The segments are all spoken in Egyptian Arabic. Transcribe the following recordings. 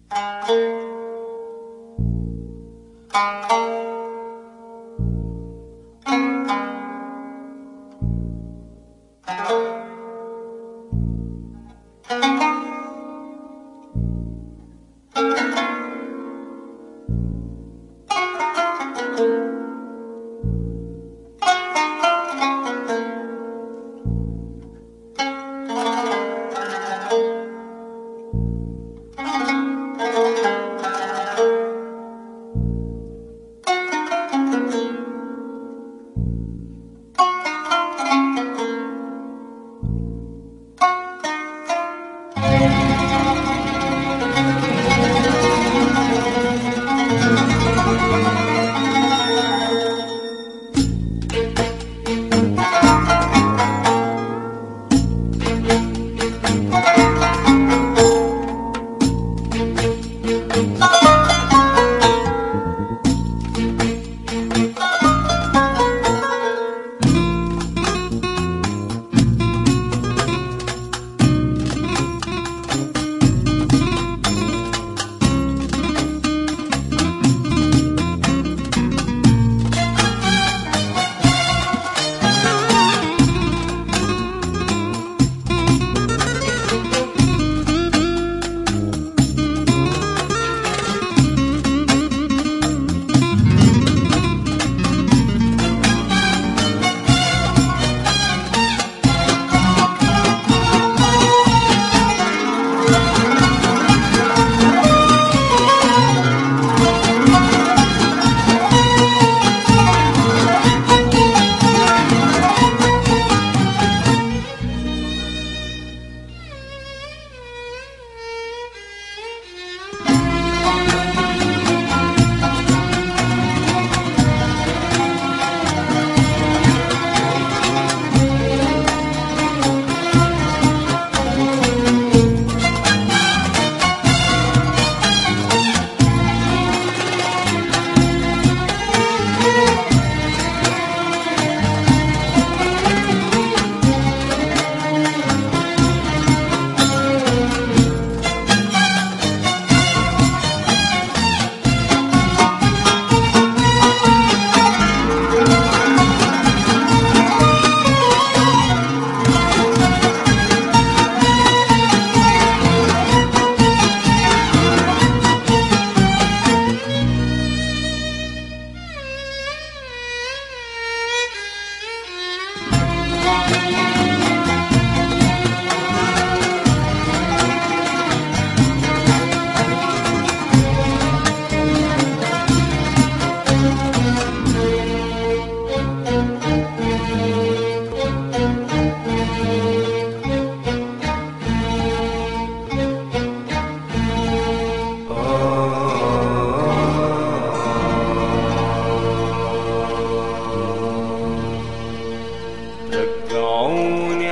رجعوني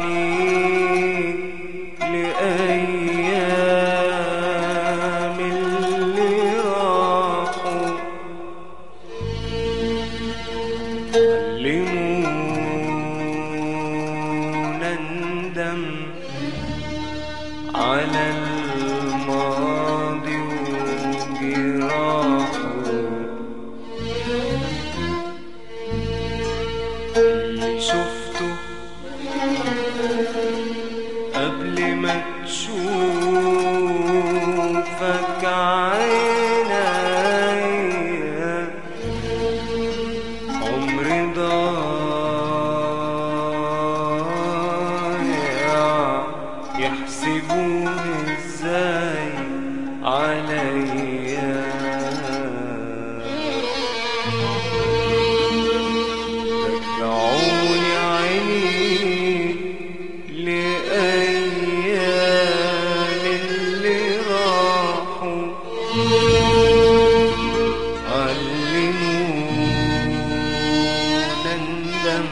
عنيك لأيام اللي راحوا علمونا ندم على الماضي وجراحه اللي شفته قبل ما تشوفك عينيا عمري ضايع يحسبوه ازاي عليا رجعوني عيني لأيام اللي راحوا علمونا ندم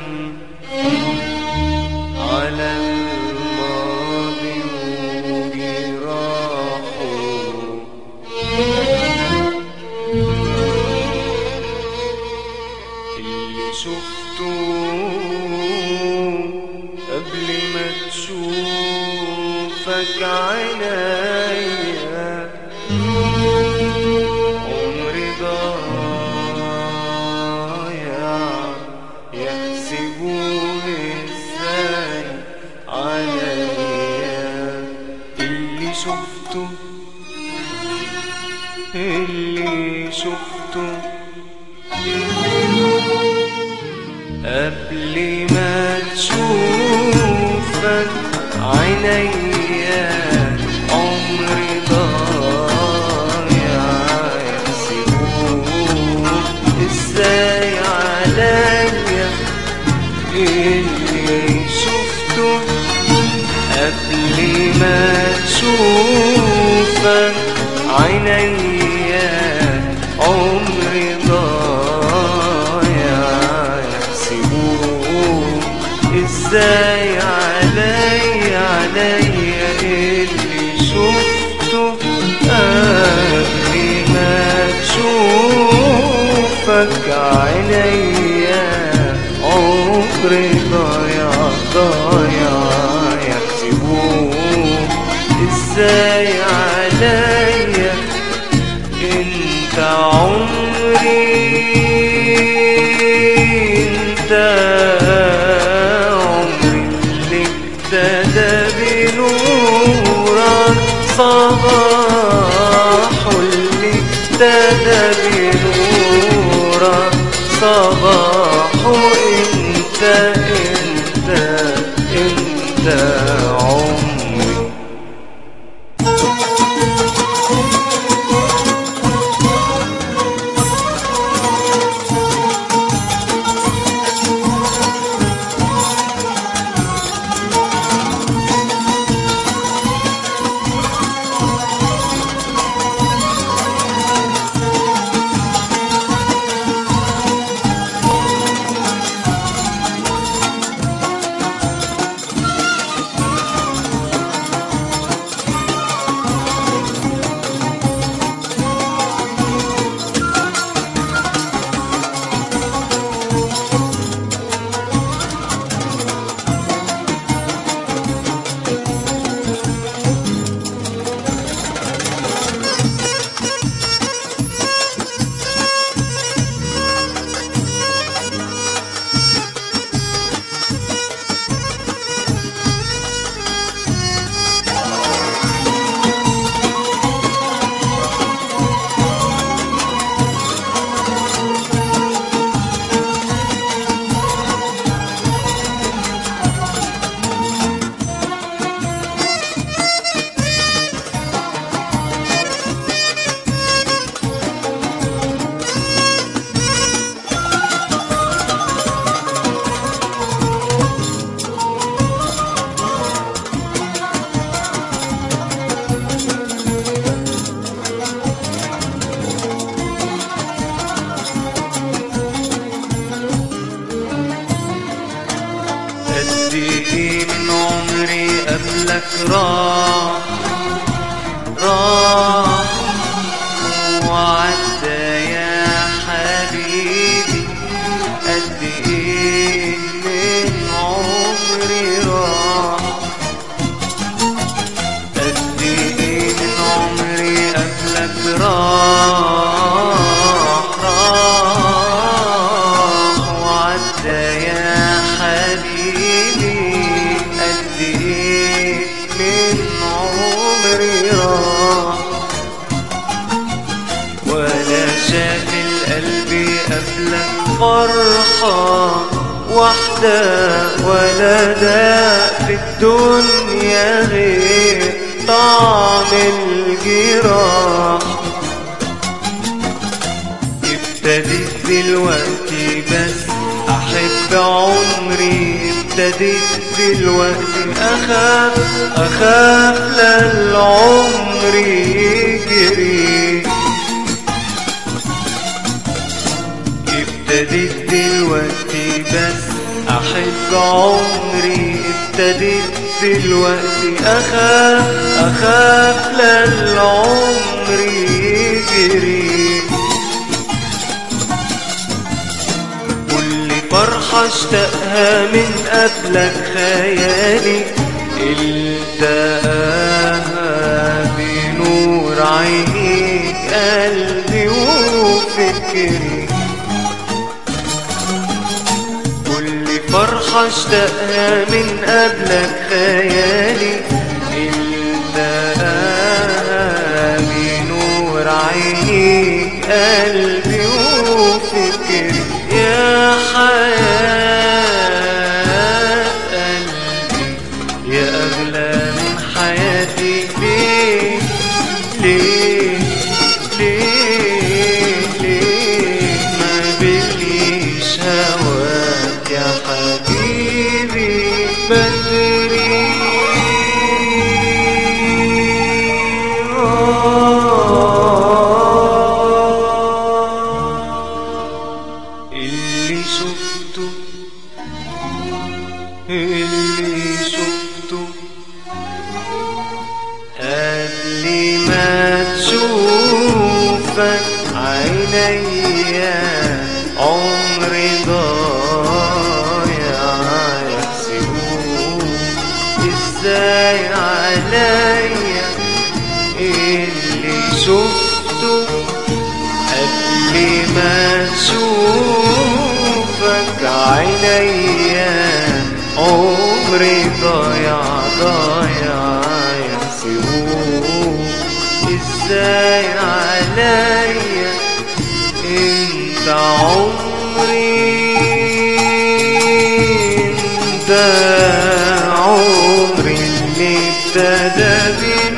على الماضي وجراحه اللي شفته قبل ما تشوفك عينيا شفته اللي شفته قبل ما تشوفك عينيا عمري ضايع يحسبوك ازاي عليا اللي شفته قبل ما تشوفك عينيا عمري ضايع يحسبوك ازاي عليا عليا اللي شفته قبل ما تشوفك عينيا عمري ضايع ضايع يحسبوك ازاي عليا انت عمري انت عمري اللي ابتدى بنورك صباح اللي ابتدى بنورك صباح انت انت انت عمري قد ايه من عمري قبلك راح راح وعدى يا حبيبي قد ايه من عمري راح قد ايه من عمري قبلك راح راح وعدى يا حبيبي قد ايه من عمري راح ولا شاغل قلبي قبلك فرحة واحدة ولا داء في الدنيا غير طعم الجراح ابتديت دلوقتي بس احب عمري ابتديت دلوقتي اخاف اخاف للعمر يجري ابتديت دلوقتي بس احب عمري ابتديت دلوقتي اخاف اخاف للعمر يجري كل فرحة اشتقها من قبلك خيالي التقاها بنور عينيك قلبي وفكري كل فرحة اشتقها من قبلك خيالي التقاها قلبي وفكري يا حياة قلبي يا أغلى من حياتي ليه ليه ليه ليه ما بليش هواك يا حبيبي بدري اللي شفته اللي شفته قبل ما تشوفك عينيا عمري ضايع يحسبوه ازاي عليا اللي شفته قبل ما تشوفك عينيا عمري ضايع ضايع يحسبوه ازاي عليا انت عمري انت عمري اللي ابتدى بين